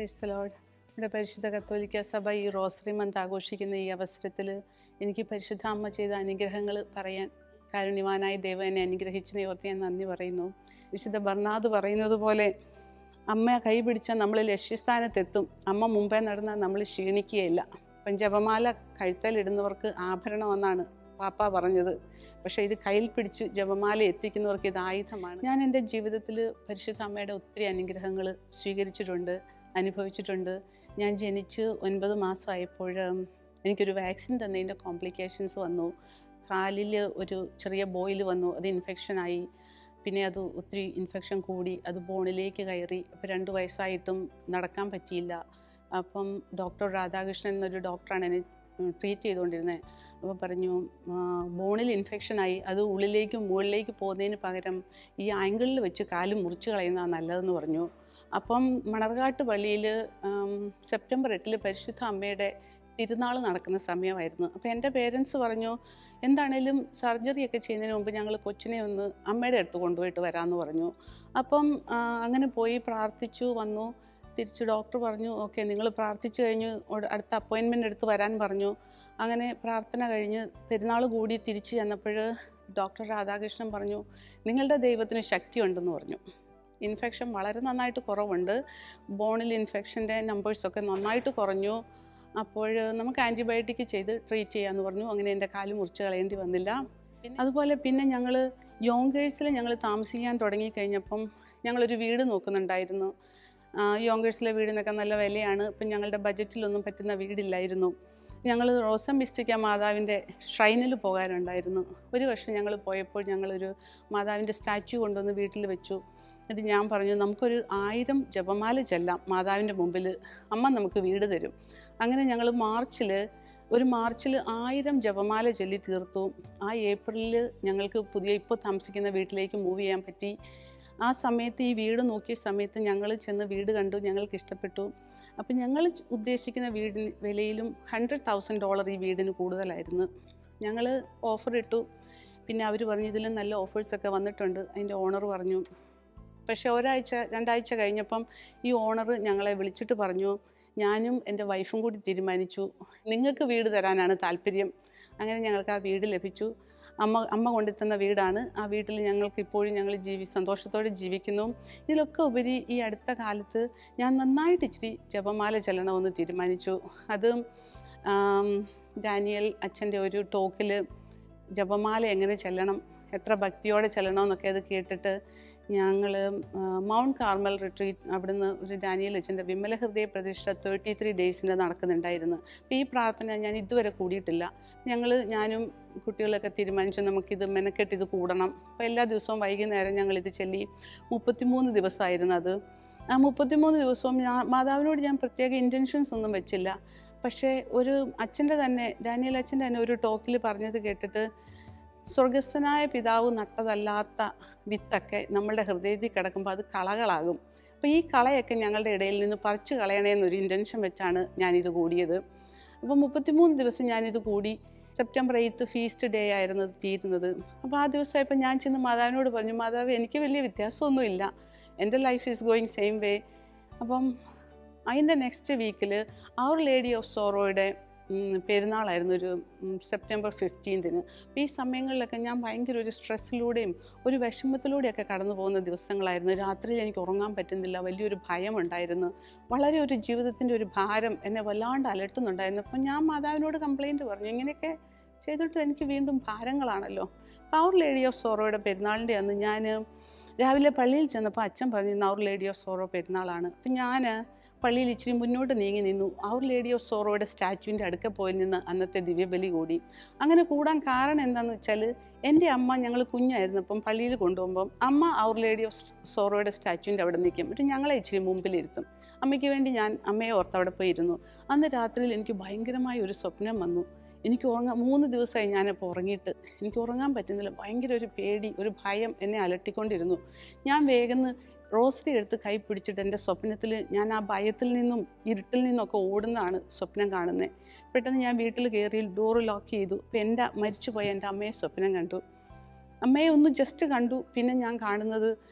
price load നമ്മുടെ പരിശുദ്ധ കത്തോലിക്ക സഭ ഈ റോസറി മന്ത് ആഘോഷിക്കുന്ന ഈ അവസരത്തിൽ എനിക്ക് പരിശുദ്ധ അമ്മ ചെയ്ത അനുഗ്രഹങ്ങൾ പറയാൻ കാരുണ്യവാനായ ദൈവം എന്നെ അനുഗ്രഹിച്ചതിനെ ഓർത്ത് ഞാൻ നന്ദി പറയുന്നു വിശുദ്ധ ബർണാദ് പറയുന്നത് പോലെ അമ്മ കൈ പിടിച്ചാൽ നമ്മൾ ലക്ഷ്യസ്ഥാനത്തെത്തും അമ്മ മുമ്പേ നടന്നാൽ നമ്മൾ ക്ഷീണിക്കുകയില്ല അപ്പം ജപമാല കഴുത്തലിടുന്നവർക്ക് ആഭരണമെന്നാണ് പാപ്പ പറഞ്ഞത് പക്ഷേ ഇത് കയ്യിൽ പിടിച്ച് ജപമാല എത്തിക്കുന്നവർക്ക് ഇത് ആയുധമാണ് ഞാൻ എൻ്റെ ജീവിതത്തിൽ പരിശുദ്ധ അമ്മയുടെ ഒത്തിരി അനുഗ്രഹങ്ങൾ സ്വീകരിച്ചിട്ടുണ്ട് അനുഭവിച്ചിട്ടുണ്ട് ഞാൻ ജനിച്ച് ഒൻപത് മാസമായപ്പോൾ എനിക്കൊരു വാക്സിൻ തന്നതിൻ്റെ കോംപ്ലിക്കേഷൻസ് വന്നു കാലിൽ ഒരു ചെറിയ ബോയിൽ വന്നു അത് ഇൻഫെക്ഷനായി പിന്നെ അത് ഒത്തിരി ഇൻഫെക്ഷൻ കൂടി അത് ബോണിലേക്ക് കയറി അപ്പോൾ രണ്ട് വയസ്സായിട്ടും നടക്കാൻ പറ്റിയില്ല അപ്പം ഡോക്ടർ രാധാകൃഷ്ണൻ എന്നൊരു ഡോക്ടറാണ് എന്നെ ട്രീറ്റ് ചെയ്തുകൊണ്ടിരുന്നത് അപ്പോൾ പറഞ്ഞു ആ, ബോണിൽ ഇൻഫെക്ഷനായി അത് ഉള്ളിലേക്ക് മുകളിലേക്ക് പോകുന്നതിന് പകരം ഈ ആംഗിളിൽ വെച്ച് കാല് മുറിച്ച് കളയുന്നതാണ് നല്ലതെന്ന് പറഞ്ഞു അപ്പം മണർകാട്ട് പള്ളിയിൽ സെപ്റ്റംബർ എട്ടിൽ പരിശുദ്ധ അമ്മയുടെ തിരുനാൾ നടക്കുന്ന സമയമായിരുന്നു അപ്പോൾ എൻ്റെ പേരൻസ് പറഞ്ഞു എന്താണേലും സർജറി ഒക്കെ ചെയ്യുന്നതിന് മുമ്പ് ഞങ്ങൾ കൊച്ചിനെ ഒന്ന് അമ്മയുടെ അടുത്ത് കൊണ്ടുപോയിട്ട് വരാമെന്ന് പറഞ്ഞു അപ്പം ആ, അങ്ങനെ പോയി പ്രാർത്ഥിച്ചു വന്നു തിരിച്ച് ഡോക്ടർ പറഞ്ഞു ഓക്കെ നിങ്ങൾ പ്രാർത്ഥിച്ചു കഴിഞ്ഞ് ഉട- അടുത്ത അപ്പോയിൻമെൻ്റ് എടുത്ത് വരാൻ പറഞ്ഞു അങ്ങനെ പ്രാർത്ഥന കഴിഞ്ഞ് പെരുന്നാൾ കൂടി തിരിച്ചു ചെന്നപ്പോൾ ഡോക്ടർ രാധാകൃഷ്ണൻ പറഞ്ഞു നിങ്ങളുടെ ദൈവത്തിന് ശക്തിയുണ്ടെന്ന് പറഞ്ഞു ഇൻഫെക്ഷൻ വളരെ നന്നായിട്ട് കുറവുണ്ട് ബോണിൽ ഇൻഫെക്ഷൻ്റെ നമ്പേഴ്സൊക്കെ നന്നായിട്ട് കുറഞ്ഞു അപ്പോൾ നമുക്ക് ആൻറ്റിബയോട്ടിക് ചെയ്ത് ട്രീറ്റ് ചെയ്യാമെന്ന് പറഞ്ഞു അങ്ങനെ എൻ്റെ കാല് മുറിച്ച് കളയേണ്ടി വന്നില്ല അതുപോലെ പിന്നെ ഞങ്ങൾ യോങ്കേഴ്സിൽ ഞങ്ങൾ താമസിക്കാൻ തുടങ്ങിക്കഴിഞ്ഞപ്പം ഞങ്ങളൊരു വീട് നോക്കുന്നുണ്ടായിരുന്നു ആ, യോങ്കേഴ്സിലെ വീടിനൊക്കെ നല്ല വിലയാണ് ഇപ്പം ഞങ്ങളുടെ ബജറ്റിലൊന്നും പറ്റുന്ന വീടില്ലായിരുന്നു ഞങ്ങൾ റോസം മിസ്റ്റിക്ക മാതാവിൻ്റെ ഷ്രൈനിൽ പോകാനുണ്ടായിരുന്നു ഒരു വർഷം ഞങ്ങൾ പോയപ്പോൾ ഞങ്ങളൊരു മാതാവിൻ്റെ സ്റ്റാച്യു കൊണ്ടുവന്ന് വീട്ടിൽ വെച്ചു എന്നിട്ട് ഞാൻ പറഞ്ഞു നമുക്കൊരു ആയിരം ജപമാല ചെല്ലാം മാതാവിൻ്റെ മുമ്പിൽ അമ്മ നമുക്ക് വീട് തരും അങ്ങനെ ഞങ്ങൾ മാർച്ചിൽ ഒരു മാർച്ചിൽ ആയിരം ജപമാല ചൊല്ലി തീർത്തു ആ ഏപ്രിലിൽ ഞങ്ങൾക്ക് പുതിയ ഇപ്പോൾ താമസിക്കുന്ന വീട്ടിലേക്ക് മൂവ് ചെയ്യാൻ പറ്റി ആ സമയത്ത് ഈ വീട് നോക്കിയ സമയത്ത് ഞങ്ങൾ ചെന്ന് വീട് കണ്ടു ഞങ്ങൾക്ക് ഇഷ്ടപ്പെട്ടു അപ്പം ഞങ്ങൾ ഉദ്ദേശിക്കുന്ന വീടിന് വിലയിലും ഹൺഡ്രഡ് തൗസൻഡ് ഡോളർ ഈ വീടിന് കൂടുതലായിരുന്നു ഞങ്ങൾ ഓഫർ ഇട്ടു പിന്നെ അവർ പറഞ്ഞു ഇതിലും നല്ല ഓഫേഴ്സൊക്കെ വന്നിട്ടുണ്ട് അതിൻ്റെ ഓണർ പറഞ്ഞു പക്ഷേ ഒരാഴ്ച രണ്ടാഴ്ച കഴിഞ്ഞപ്പം ഈ ഓണർ ഞങ്ങളെ വിളിച്ചിട്ട് പറഞ്ഞു ഞാനും എൻ്റെ വൈഫും കൂടി തീരുമാനിച്ചു നിങ്ങൾക്ക് വീട് തരാനാണ് താല്പര്യം അങ്ങനെ ഞങ്ങൾക്ക് ആ വീട് ലഭിച്ചു അമ്മ അമ്മ കൊണ്ടെത്തുന്ന വീടാണ് ആ വീട്ടിൽ ഞങ്ങൾക്ക് ഇപ്പോഴും ഞങ്ങൾ ജീവി സന്തോഷത്തോടെ ജീവിക്കുന്നു ഇതിലൊക്കെ ഉപരി ഈ അടുത്ത കാലത്ത് ഞാൻ നന്നായിട്ട് ഇച്ചിരി ജപമാല ചെല്ലണമെന്ന് തീരുമാനിച്ചു അത് ആം, ഡാനിയൽ അച്ഛൻ്റെ ഒരു ടോക്കിൽ ജപമാല എങ്ങനെ ചെല്ലണം എത്ര ഭക്തിയോടെ ചെല്ലണം എന്നൊക്കെ അത് കേട്ടിട്ട് ഞങ്ങൾ മൗണ്ട് കാർമൽ റിട്രീറ്റ് അവിടുന്ന് ഒരു ഡാനിയൽ അച്ഛൻ്റെ വിമല ഹൃദയ പ്രതിഷ്ഠ തേർട്ടി ത്രീ ഡേയ്സിൻ്റെ നടക്കുന്നുണ്ടായിരുന്നു അപ്പോൾ ഈ പ്രാർത്ഥന ഞാൻ ഇതുവരെ കൂടിയിട്ടില്ല ഞങ്ങൾ ഞാനും കുട്ടികളൊക്കെ തീരുമാനിച്ചു നമുക്കിത് മെനക്കെട്ട് ഇത് കൂടണം അപ്പോൾ എല്ലാ ദിവസവും വൈകുന്നേരം ഞങ്ങളിത് ചൊല്ലി മുപ്പത്തിമൂന്ന് ദിവസമായിരുന്നു അത് ആ മുപ്പത്തിമൂന്ന് ദിവസവും ഞാൻ മാതാവിനോട് ഞാൻ പ്രത്യേക ഇൻറ്റൻഷൻസ് ഒന്നും വെച്ചില്ല പക്ഷേ ഒരു അച്ഛൻ്റെ തന്നെ ഡാനിയൽ അച്ഛൻ്റെ തന്നെ ഒരു ടോക്കിൽ പറഞ്ഞത് കേട്ടിട്ട് സ്വർഗസ്ഥനായ പിതാവ് നട്ടതല്ലാത്ത വിത്തൊക്കെ നമ്മളുടെ ഹൃദയത്തിൽ കിടക്കുമ്പോൾ അത് കളകളാകും അപ്പോൾ ഈ കളയൊക്കെ ഞങ്ങളുടെ ഇടയിൽ നിന്ന് പറിച്ചു കളയണേന്നൊരു ഇൻറ്റൻഷൻ വെച്ചാണ് ഞാനിത് കൂടിയത് അപ്പോൾ മുപ്പത്തിമൂന്ന് ദിവസം ഞാനിത് കൂടി സെപ്റ്റംബർ എയ്ത്ത് ഫീസ്റ്റ് ഡേ ആയിരുന്നു അത് തീരുന്നത് അപ്പോൾ ആ ദിവസമായപ്പോൾ ഞാൻ ചെന്ന് മാതാവിനോട് പറഞ്ഞു മാതാവ് എനിക്ക് വലിയ വ്യത്യാസമൊന്നുമില്ല എൻ്റെ life is going same way അപ്പം അതിൻ്റെ നെക്സ്റ്റ് വീക്കിൽ അവർ ലേഡി ഓഫ് സോറോയുടെ ഉം, പെരുന്നാളായിരുന്നു ഒരു ഉം, സെപ്റ്റംബർ ഫിഫ്റ്റീൻതിന് അപ്പോൾ ഈ സമയങ്ങളിലൊക്കെ ഞാൻ ഭയങ്കര ഒരു സ്ട്രെസ്സിലൂടെയും ഒരു വിഷമത്തിലൂടെയൊക്കെ കടന്നു പോകുന്ന ദിവസങ്ങളായിരുന്നു രാത്രിയിൽ എനിക്ക് ഉറങ്ങാൻ പറ്റുന്നില്ല വലിയൊരു ഭയമുണ്ടായിരുന്നു വളരെ ഒരു ജീവിതത്തിൻ്റെ ഒരു ഭാരം എന്നെ വല്ലാണ്ട് അലട്ടുന്നുണ്ടായിരുന്നു അപ്പം ഞാൻ മാതാവിനോട് കംപ്ലൈൻറ്റ് പറഞ്ഞു ഇങ്ങനെയൊക്കെ ചെയ്തിട്ട് എനിക്ക് വീണ്ടും ഭാരങ്ങളാണല്ലോ പവർ ലേഡി ഓഫ് സോറോയുടെ പെരുന്നാളിൻ്റെ അന്ന് ഞാൻ രാവിലെ പള്ളിയിൽ ചെന്നപ്പോൾ അച്ഛൻ പറഞ്ഞു ഇന്ന് അവർ ലേഡി ഓഫ് സോറോ പെരുന്നാളാണ് അപ്പം ഞാൻ പള്ളിയിൽ ഇച്ചിരി മുന്നോട്ട് നീങ്ങി നിന്നു അവർ ലേഡി ഓഫ് സോറോയുടെ സ്റ്റാച്ചുവിൻ്റെ അടുക്ക പോയി നിന്ന് അന്നത്തെ ദിവ്യബലി കൂടി അങ്ങനെ കൂടാൻ കാരണം എന്താണെന്ന് വെച്ചാൽ എൻ്റെ അമ്മ ഞങ്ങൾ കുഞ്ഞായിരുന്നപ്പം പള്ളിയിൽ കൊണ്ടുപോകുമ്പം അമ്മ അവർ ലേഡി ഓഫ് സോറോയുടെ സ്റ്റാച്ചുവിൻ്റെ അവിടെ നിൽക്കും എന്നിട്ട് ഞങ്ങളെ ഇച്ചിരി മുമ്പിലിരുത്തും അമ്മയ്ക്ക് വേണ്ടി ഞാൻ അമ്മയെ ഓർത്ത് അവിടെ പോയി ഇരുന്നു അന്ന് രാത്രിയിൽ എനിക്ക് ഭയങ്കരമായ ഒരു സ്വപ്നം വന്നു എനിക്ക് ഉറങ്ങാൻ മൂന്ന് ദിവസമായി ഞാനിപ്പോൾ ഉറങ്ങിയിട്ട് എനിക്ക് ഉറങ്ങാൻ പറ്റുന്നില്ല ഭയങ്കര ഒരു പേടി ഒരു ഭയം എന്നെ അലട്ടിക്കൊണ്ടിരുന്നു ഞാൻ വേഗം റോസറി എടുത്ത് കൈ പിടിച്ചിട്ട് എൻ്റെ സ്വപ്നത്തിൽ ഞാൻ ആ ഭയത്തിൽ നിന്നും ഇരുട്ടിൽ നിന്നൊക്കെ ഓടുന്നതാണ് സ്വപ്നം കാണുന്നത് പെട്ടെന്ന് ഞാൻ വീട്ടിൽ കയറി ഡോറ് ലോക്ക് ചെയ്തു അപ്പം എൻ്റെ മരിച്ചുപോയ എൻ്റെ അമ്മയെ സ്വപ്നം കണ്ടു അമ്മയെ ഒന്ന് ജസ്റ്റ് കണ്ടു പിന്നെ ഞാൻ കാണുന്നത്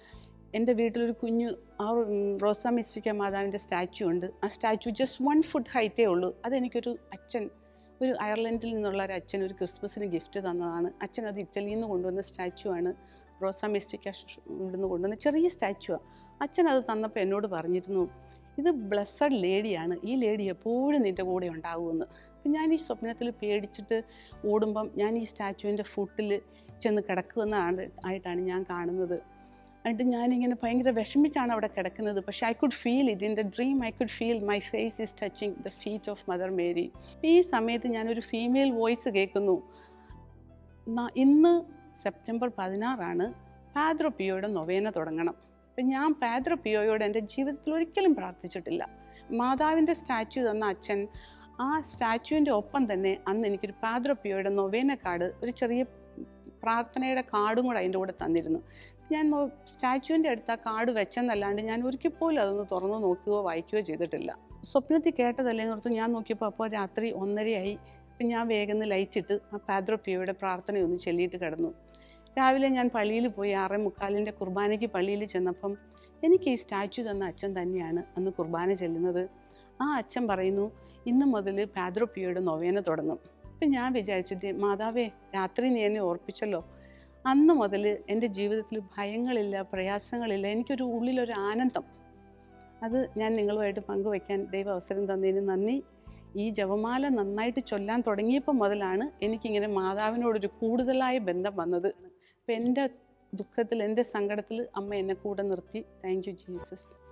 എൻ്റെ വീട്ടിലൊരു കുഞ്ഞു ആ ഉം, റോസ മിസ്റ്റിക്ക മാതാവിൻ്റെ സ്റ്റാച്ചു ഉണ്ട് ആ സ്റ്റാച്ചു ജസ്റ്റ് വൺ ഫുട്ട് ഹൈറ്റേ ഉള്ളൂ അതെനിക്കൊരു അച്ഛൻ ഒരു അയർലൻഡിൽ നിന്നുള്ള ഒരു അച്ഛൻ ഒരു ക്രിസ്മസിന് ഗിഫ്റ്റ് തന്നതാണ് അച്ഛൻ അത് ഇറ്റലിയിൽ നിന്ന് കൊണ്ടുവന്ന സ്റ്റാച്ചു ആണ് റോസ മിസ്റ്റിക്ക ഷ്- ഇവിടുന്ന് കൊണ്ടുവന്ന ചെറിയ സ്റ്റാച്ചുവാണ് അച്ഛൻ അത് തന്നപ്പോൾ എന്നോട് പറഞ്ഞിരുന്നു ഇത് ബ്ലസ്സഡ് ലേഡിയാണ് ഈ ലേഡി എപ്പോഴും നിൻ്റെ കൂടെ ഉണ്ടാകുമെന്ന് അപ്പം ഞാൻ ഈ സ്വപ്നത്തിൽ പേടിച്ചിട്ട് ഓടുമ്പം ഞാൻ ഈ സ്റ്റാച്ചുവിൻ്റെ ഫുട്ടിൽ ചെന്ന് കിടക്കുന്നതാണ് ആയിട്ടാണ് ഞാൻ കാണുന്നത് എന്നിട്ട് ഞാനിങ്ങനെ ഭയങ്കര വിഷമിച്ചാണ് അവിടെ കിടക്കുന്നത് പക്ഷേ I could feel it in the dream I could feel my face is touching the feet of mother Mary ഈ സമയത്ത് ഞാനൊരു ഫീമെയിൽ വോയിസ് കേൾക്കുന്നു ന- ഇന്ന് സെപ്റ്റംബർ പതിനാറാണ് പാദ്രോ പിയോയുടെ നൊവേന തുടങ്ങണം അപ്പം ഞാൻ പാദ്രോ പിയോയോട് എൻ്റെ ജീവിതത്തിൽ ഒരിക്കലും പ്രാർത്ഥിച്ചിട്ടില്ല മാതാവിൻ്റെ സ്റ്റാച്ചു തന്ന അച്ഛൻ ആ സ്റ്റാച്ചുവിൻ്റെ ഒപ്പം തന്നെ അന്ന് എനിക്കൊരു പാദ്രോ പിയോയുടെ നൊവേന കാർഡ് ഒരു ചെറിയ പ്രാർത്ഥനയുടെ കാർഡും കൂടെ അതിൻ്റെ കൂടെ തന്നിരുന്നു ഞാൻ നോ- സ്റ്റാച്ചുവിൻ്റെ അടുത്ത് ആ കാർഡ് വെച്ചെന്നല്ലാണ്ട് ഞാൻ ഒരിക്കൽ പോലും അതൊന്ന് തുറന്നു നോക്കുകയോ വായിക്കുകയോ ചെയ്തിട്ടില്ല സ്വപ്നത്തിൽ കേട്ടതല്ലേ എന്ന് ഓർത്ത് ഞാൻ നോക്കിയപ്പോൾ അപ്പോൾ രാത്രി ഒന്നരയായി അപ്പം ഞാൻ വേഗം ലൈറ്റ് ഇട്ട് ആ പാദ്രോ പിയോയുടെ പ്രാർത്ഥനയൊന്ന് ചൊല്ലിയിട്ട് കിടന്നു രാവിലെ ഞാൻ പള്ളിയിൽ പോയി ആറേ മുക്കാലിൻ്റെ കുർബാനയ്ക്ക് പള്ളിയിൽ ചെന്നപ്പം എനിക്ക് ഈ സ്റ്റാച്ചു തന്ന അച്ഛൻ തന്നെയാണ് അന്ന് കുർബാന ചെല്ലുന്നത് ആ അച്ഛൻ പറയുന്നു ഇന്ന് മുതൽ പാദ്രോ പിയോയുടെ നൊവേന തുടങ്ങും അപ്പം ഞാൻ വിചാരിച്ചിട്ട് മാതാവേ രാത്രി നീ എന്നെ ഓർപ്പിച്ചല്ലോ അന്ന് മുതൽ എൻ്റെ ജീവിതത്തിൽ ഭയങ്ങളില്ല പ്രയാസങ്ങളില്ല എനിക്കൊരു ഉള്ളിലൊരു ആനന്ദം അത് ഞാൻ നിങ്ങളുമായിട്ട് പങ്കുവയ്ക്കാൻ ദൈവ അവസരം തന്നതിന് നന്ദി ഈ ജപമാല നന്നായിട്ട് ചൊല്ലാൻ തുടങ്ങിയപ്പോൾ മുതലാണ് എനിക്കിങ്ങനെ മാതാവിനോടൊരു കൂടുതലായ ബന്ധം വന്നത് അപ്പം എൻ്റെ ദുഃഖത്തിൽ എൻ്റെ സങ്കടത്തിൽ അമ്മ എന്നെ കൂടെ നിർത്തി താങ്ക് യു ജീസസ്